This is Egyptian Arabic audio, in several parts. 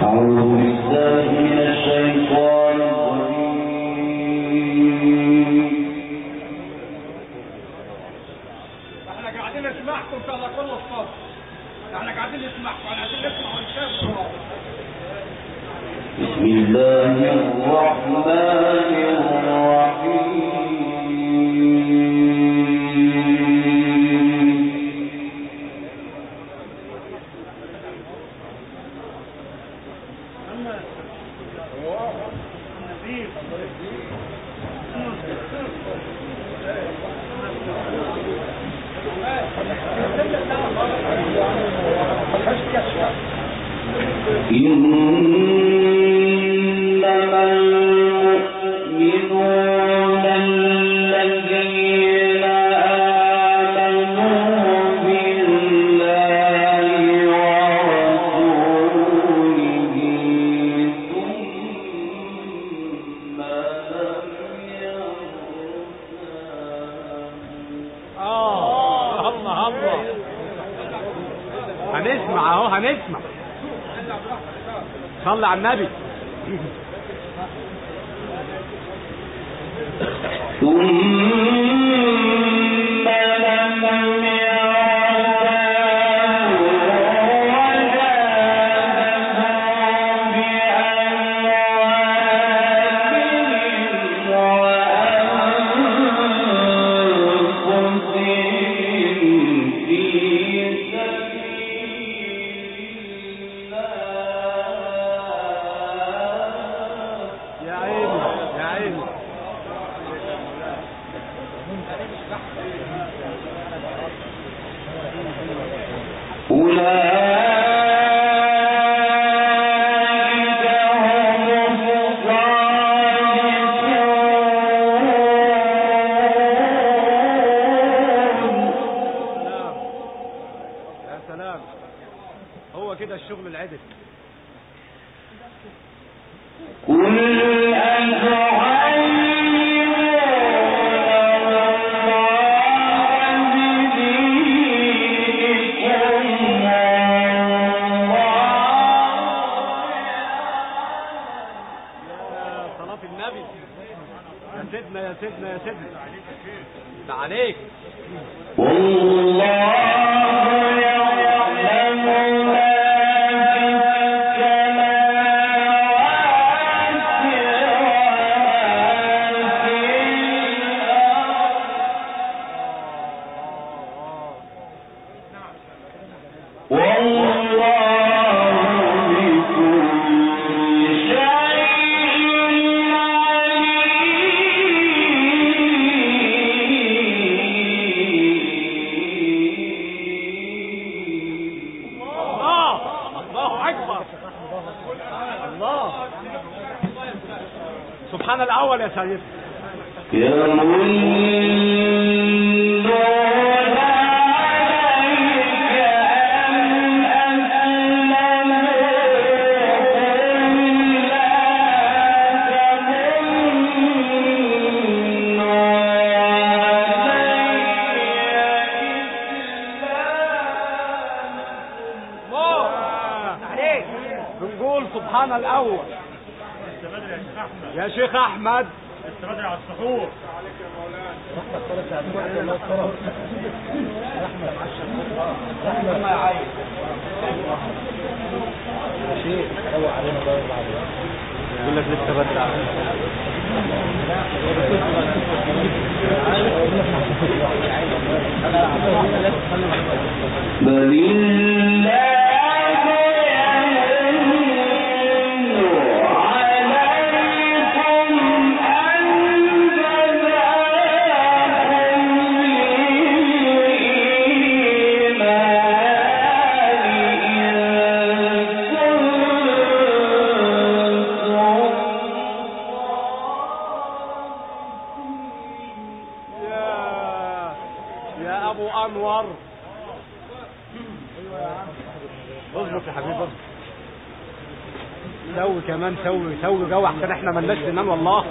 احنا ملناش زمان والله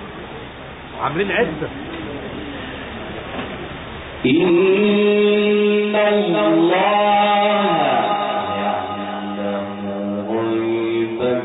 عاملين عزة إن الله يعلم غيب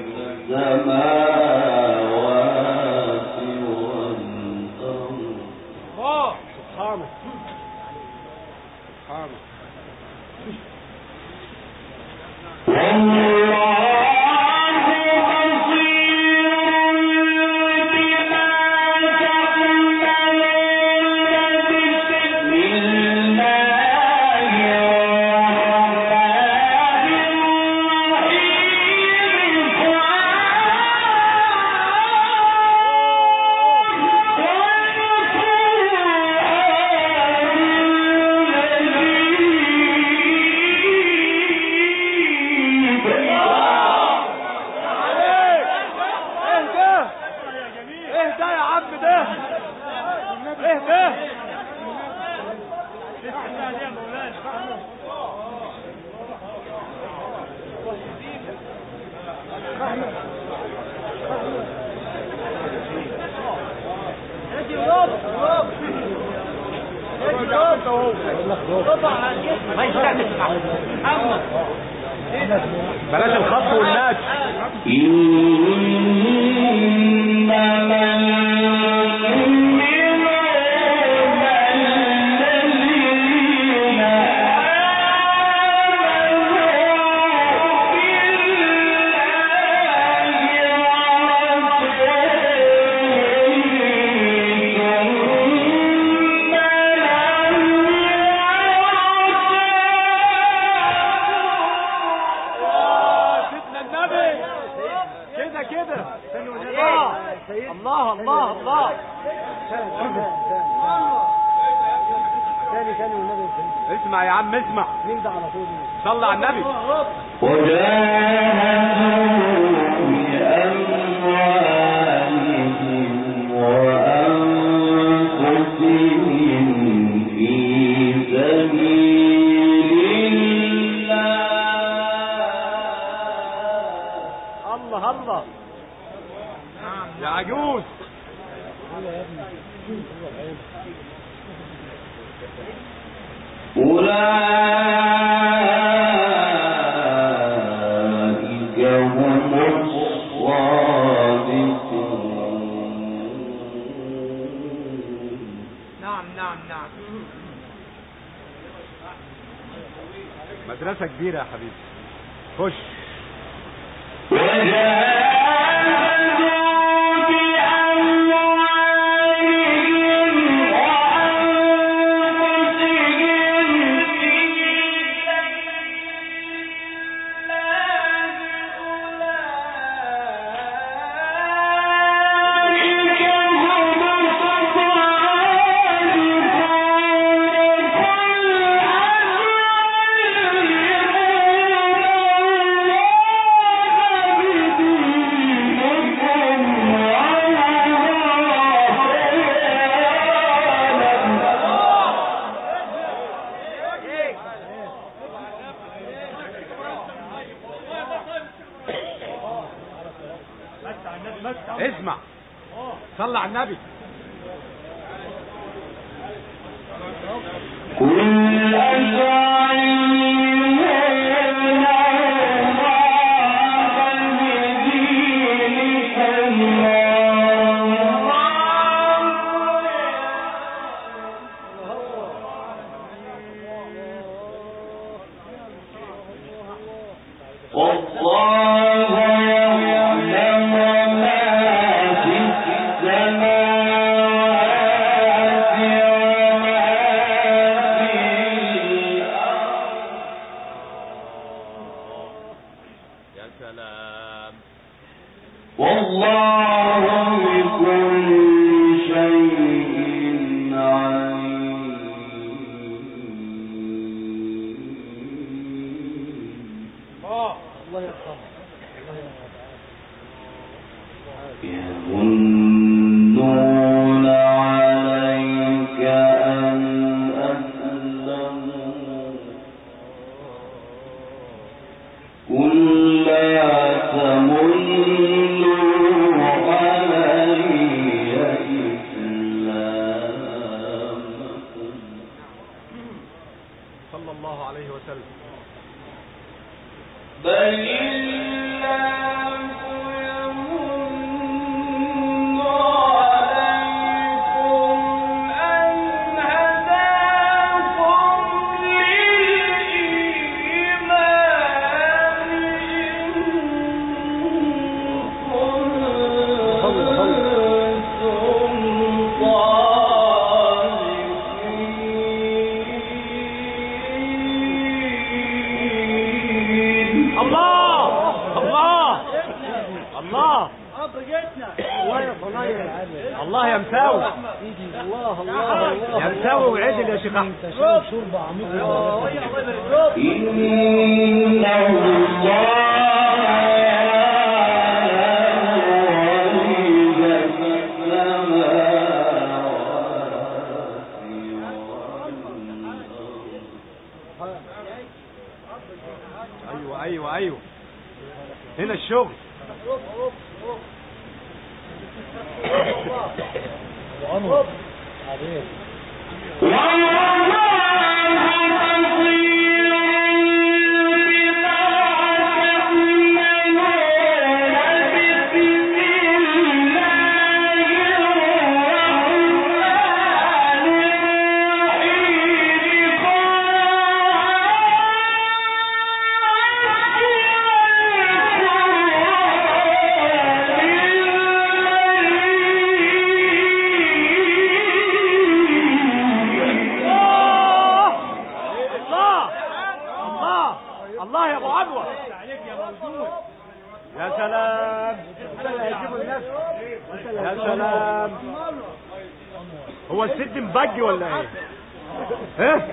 ما يستعمل بلاش الخط والناس سيدنا النبي كده كده الله الله الله ثاني ثاني والنبي اسمع يا عم اسمع مين ده على طول صلى على النبي وجاهدوا بأموالهم وأنفسهم في سبيل الله الله الله يا عجوز أولئك هم الصادقون نعم نعم نعم مدرسة كبيرة يا حبيبي خش وجاهدوا بأموالهم وأنفسهم في سبيل الله أولئك هم اسمع صلى على النبي كل أسعين والله يعلم ما في السماوات وما في الأرض يا سلام والله بكل شيء عليم الله يرحمه يمنون عليك أن أسلموا قل لا تمنوا علي إسلامكم صلى الله عليه وسلم بل الله يمن عليكم أن هداكم للإيمان إن كنتم صادقين الله الله الله الله يا صنايع الله يا مساوي الله الله الله يا مساوي وعدل يا شيخ احمد تشرب شرب عميق إن الله يعلم غيب السماوات والأرض ايوه ايوه ايوه هنا الشغل وانور عليك الله الله الله الله يا ابو عدوى يا سلام يا سلام هو الست مبجي ولا ايه ايه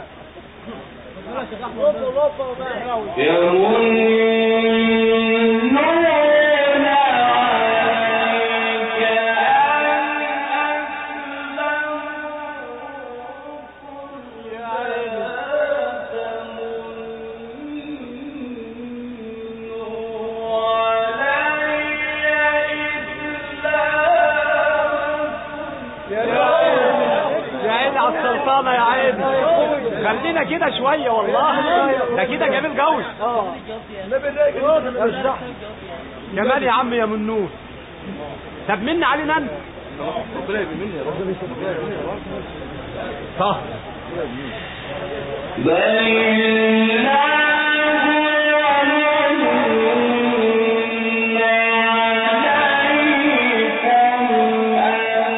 يمنون عليك أن يا عيني على السلطانه يا عيني خلينا كده شويه والله ده كده جميل جوز اه كمان يا عم يا منون طب مني علينا انت صح بل الله يمن عليكم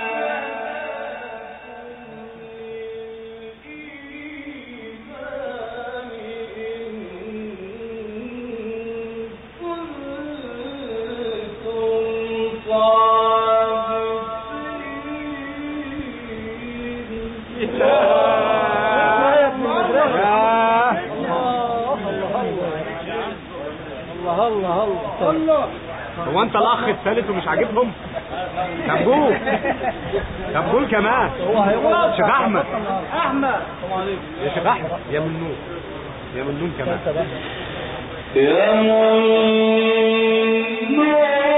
الله الله الله هو انت الاخ الثالث ومش عاجبهم طب قول طب قول كمان شيخ احمد احمد يا شيخ احمد يا منون يا منون كمان يمنون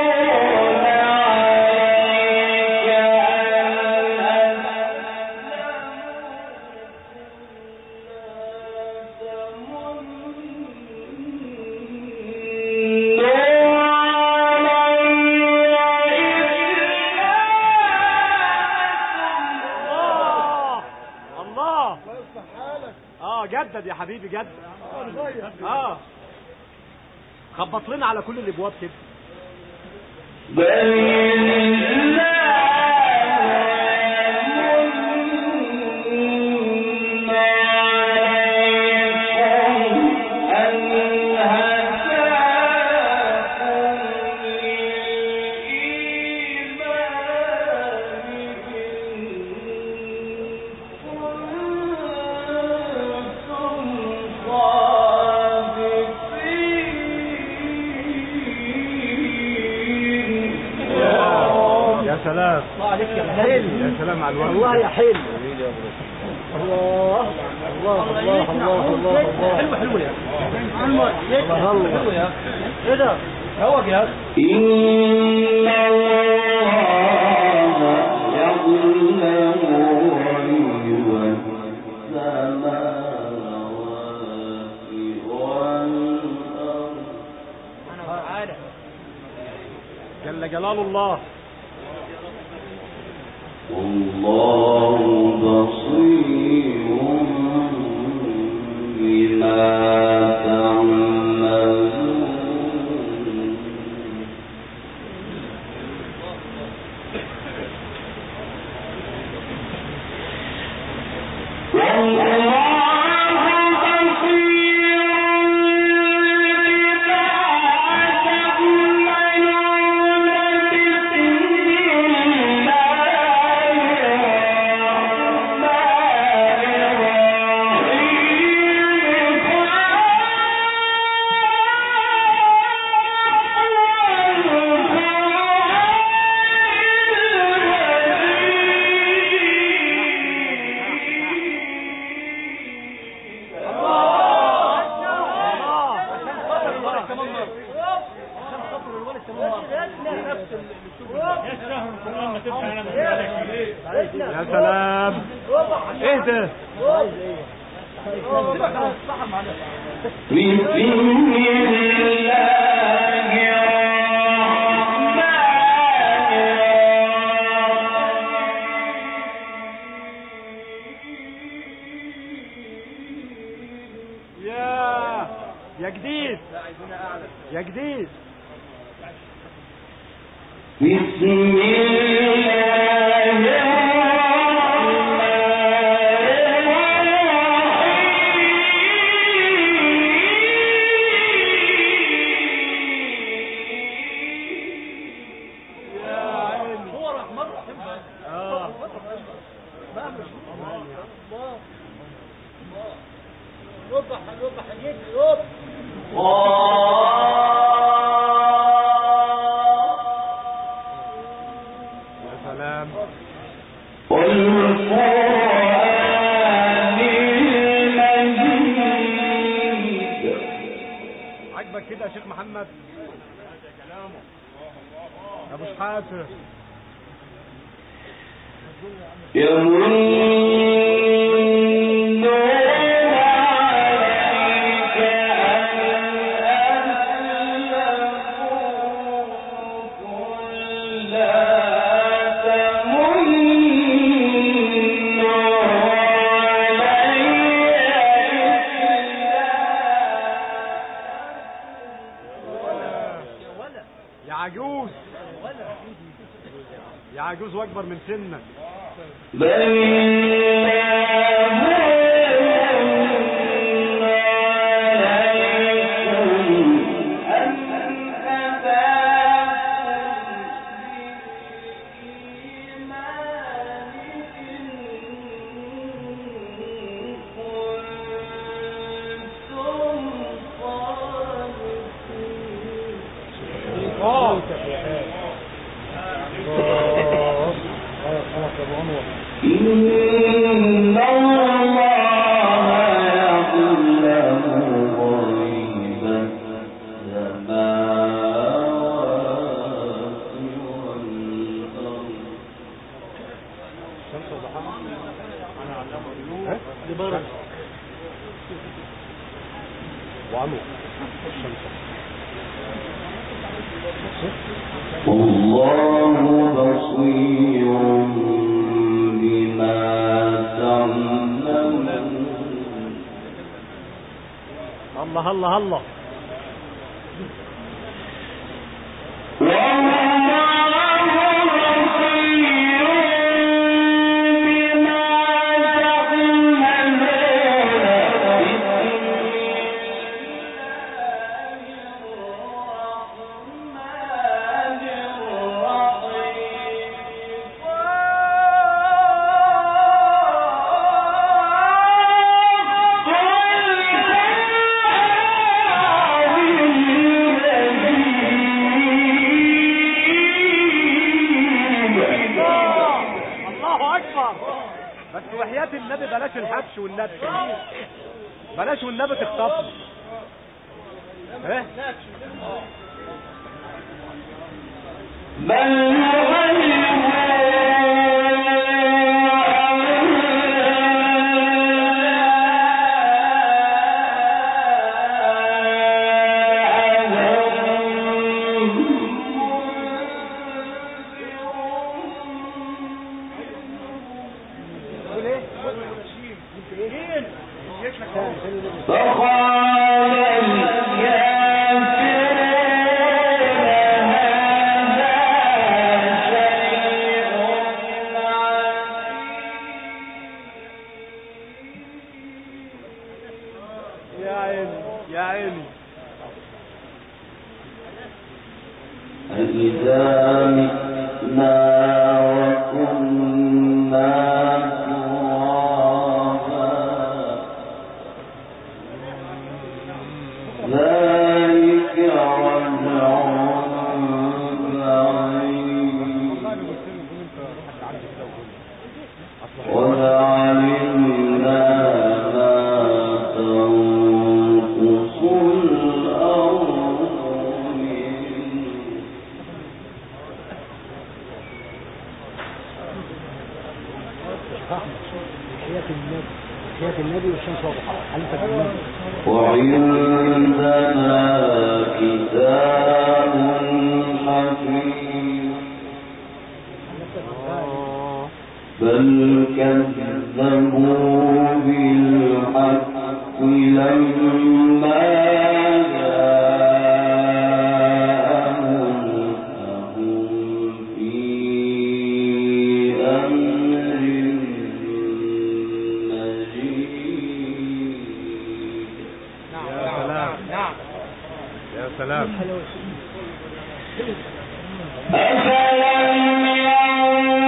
عليك الله الله اه جدد يا حبيبي جدد اه خبط لنا على كل الابواب كده بل الله عليكم أن هداكم للإيمان إن كنتم صادقين يا سلام الله عليك يا حلو يا سلام على الوقت والله يا حلو الله الله الله الله الله الله حلو حلو يا الله الله يا ايه ده هوج يا إن الله يظلم غيب السماوات والأرض جل جلال الله والله بصير بما تعملون يا سلام اهدى بسم الله يا يا جديد يا جديد بسم الله هو راح مرة اه يوضح يوضح يجي يوضح يا سلام والقرآن المجيد عجبك كده يا شيخ محمد يا ابو شحاته يمنون عليك أن أسلموا قل لا تمنوا علي يا عجوز يا عجوز واكبر من سنك بل اه إن الله يعلم غيب السماوات والأرض وعنو والله بصير بما تعملون الله الله الله الله اكبر بس وحياة النبي بلاش الحبش والنبي بلاش والنبي تخطفني ايه بل فقال الكافرون هذا شيء يا عيني يا عيني أإذا متنا وكنا ترابا ذلك رجع بعيد ولعلمنا ما تنقص الأرض منه شايف النبي والشمس واضحه حلفك بالنبي وعندنا كتاب حكيم بل كذبوا بالحق لما جاءهم فهم في أمر مجيد يا سلام أفلم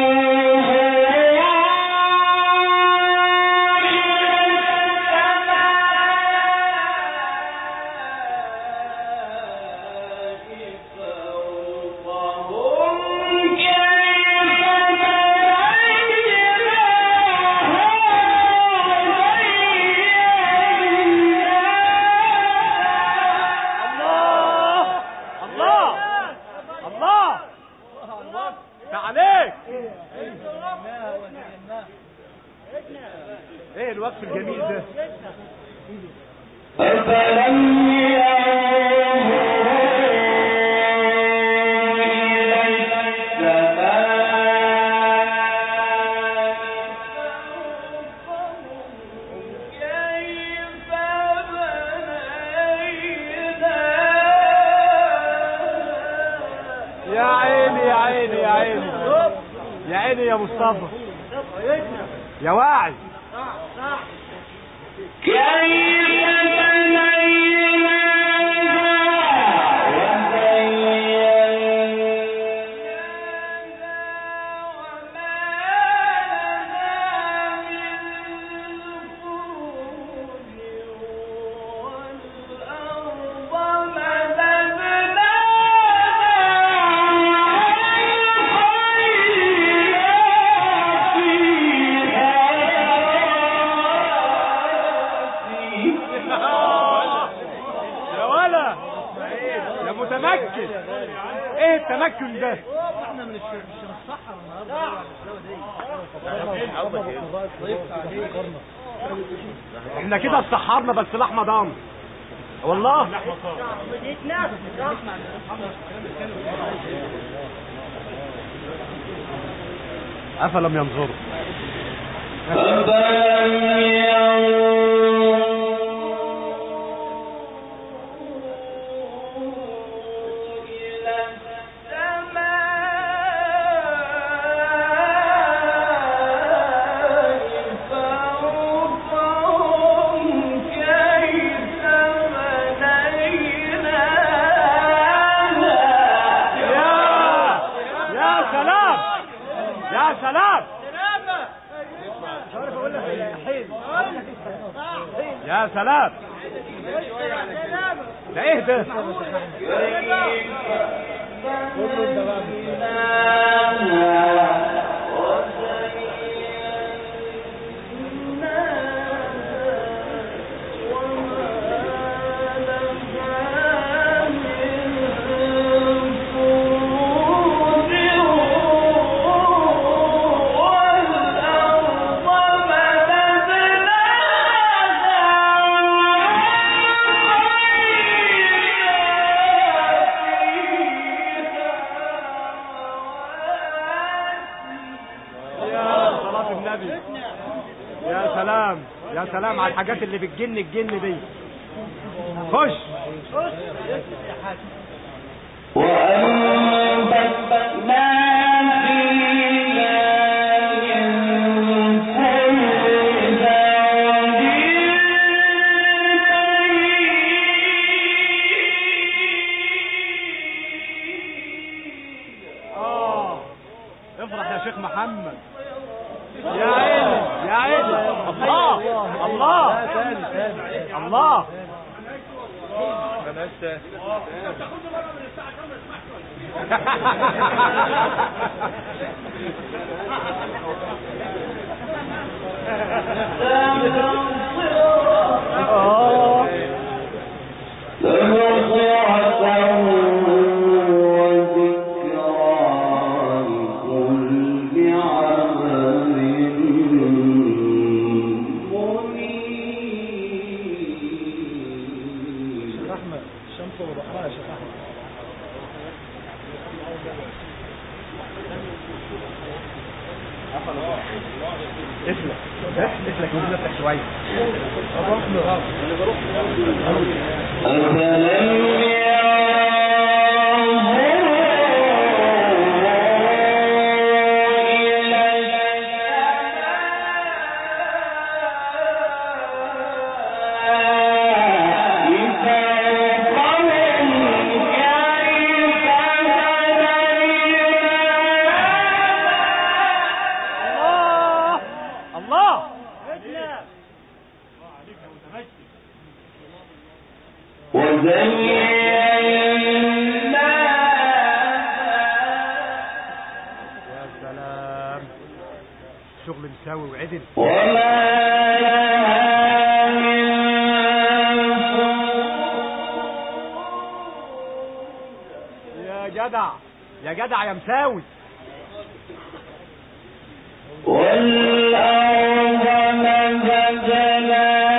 الله الله الله تعاليك ايه الوقف الجميل ده أفلم يا عيني يا عيني يا عيني يا عيني يا مصطفى يا واعي يا ولا يا متمكن ايه التمكن ده احنا من الشيخ مش الصحة النهارده احنا كده اتسحرنا بس لحمه ضان والله افلم ينظروا أفلم ينظروا إلى السماء فوقهم كيف بنيناها يا يا سلام يا سلام يا سلام ده ايه ده يا صلاة النبي يا سلام يا سلام على الحاجات اللي بتجن الجن دي خش وأنبتنا فيها من كل اه افرح يا شيخ محمد يا عيني يا عيني الله الله الله آه. تبصرة وذكرى لكل عبد منيب اسلك اسلك من نفسك شويه أفلم ينظروا إلى السماء فوقهم كيف بنيناها الله الله وزيناها يا سلام شغل مساوي وعدل وما لها من يا جدع يا جدع يا مساوي والأرض مددناها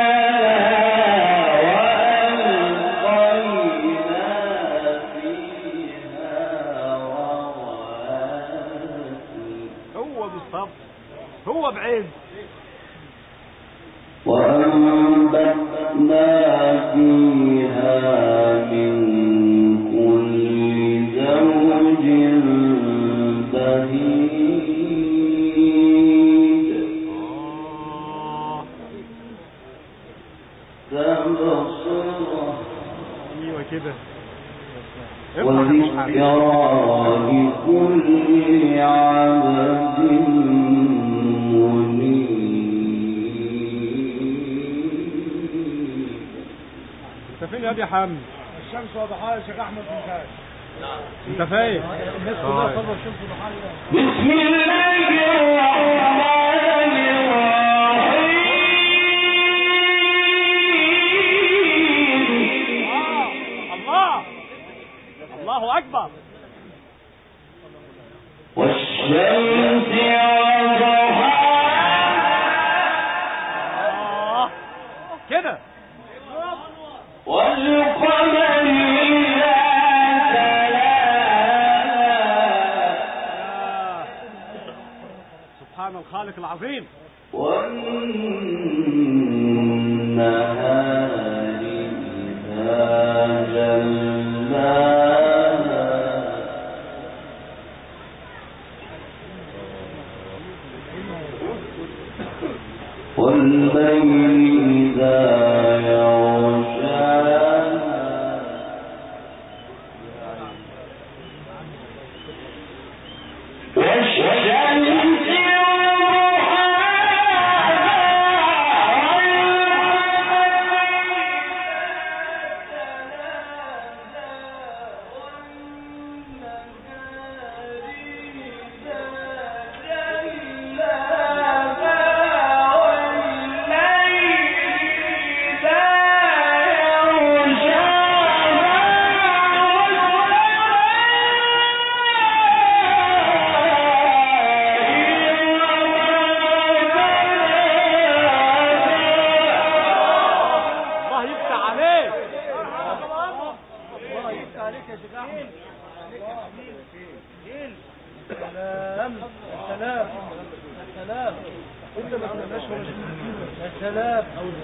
وألقينا فيها رواسي هو بالصبر هو بعز وأنبتنا فيها من كل زوج بهيج آه. تبصرة ايوه كده افرح يا أبو حامد. وذكرى لكل عبد منيب انت فين يا واد يا حمد الشمس وضحاها يا شيخ احمد بن فاز انت فين الناس طيب. كلها صلوا الشمس وضحاها بسم الله الرحمن الرحيم آه. الله الله اكبر والشمس وضحاها آه. كده والقمر إذا تلاها يا. سبحان الخالق العظيم والنهار إذا جلاها والليل إذا يغشاها والشمس الله يفتح عليك الله يفتح عليك يا شيخ احمد سلام يا سلام يا سلام انت ما تنامش ولا شيء. يا سلام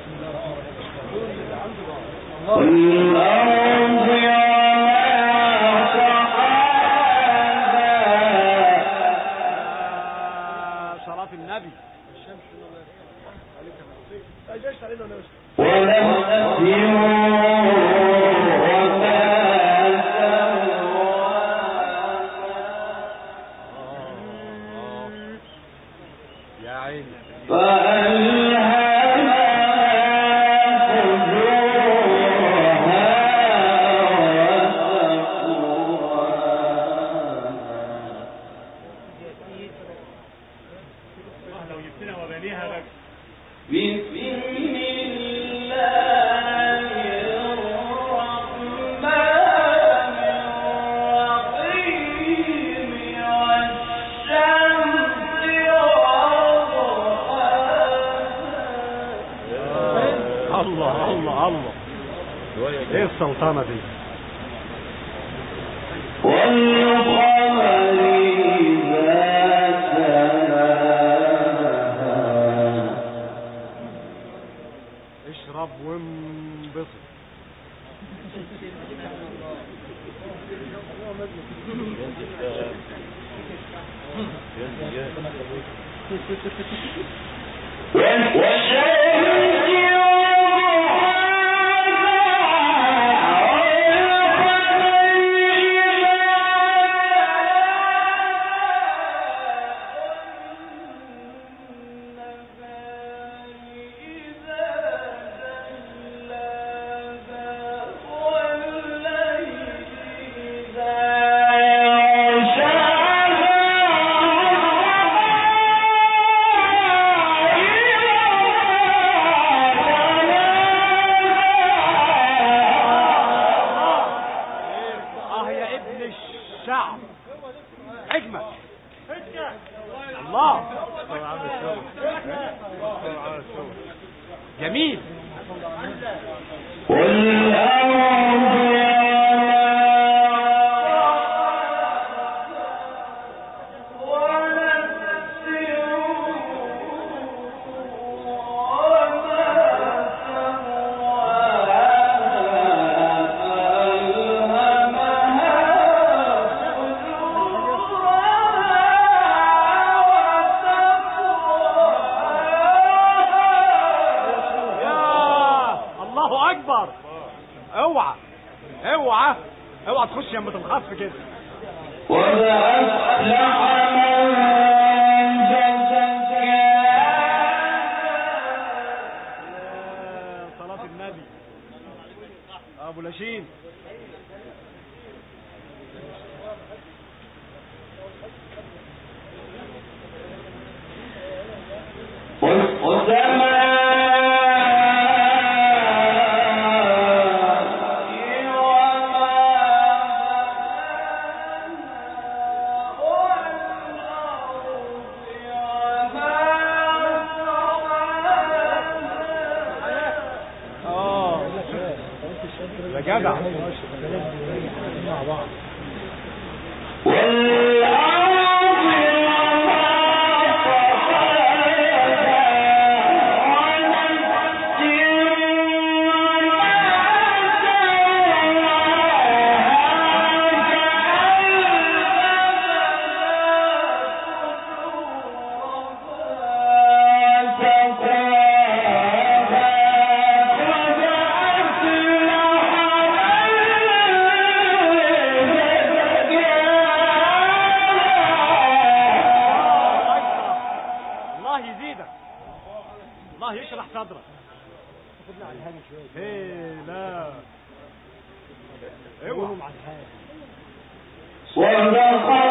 الله والأرض وما طحاها يا شرف النبي اجيش علينا ولا مش ونفس وما سواها يا عيني فألهمها فجورها وتقواها بسم الله الرحمن الرحيم والشمس وضحاها الله الله الله ايه السلطنة دي اه يا ابن الشعب اجمل الله جميل يا الله اكبر اوعى اوعى اوعى تخش يمة الخطف كده يا صلاة النبي ابو لاشين اه يا جدع مع بعض الله يزيدك الله يشرح صدرك خدنا على الهادي شويه ايه لا اوعى قولوا مع الهادي صدق